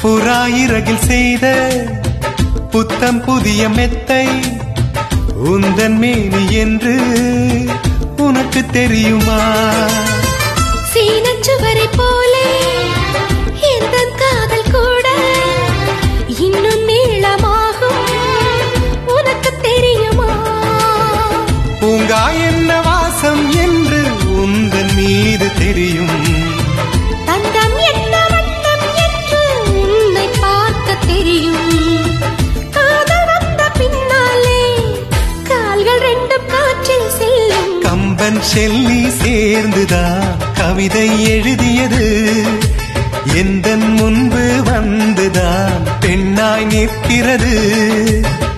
புறாயிரகில் செய்த புத்தம் புதிய மெத்தை உந்தன் மேனி என்று உனக்கு தெரியுமா சீனச்சுவரை போலே இந்த காதல் கூட இன்னும் நீளமாகும் உனக்கு தெரியுமா பூங்கா என்ன வாசம் என்று உந்தன் மீது தெரியும் தந்தம் என்ன வண்ணம் என்று உன்னை பார்க்க தெரியும் காதல் வந்த பின்னாலே கால்கள் ரெண்டும் காற்றில் செல்லும் கம்பன் செல்லி சேர்ந்துதான் கவிதை எழுதியது எந்த முன்பு வந்துதான் பெண்ணாய் நிற்கிறது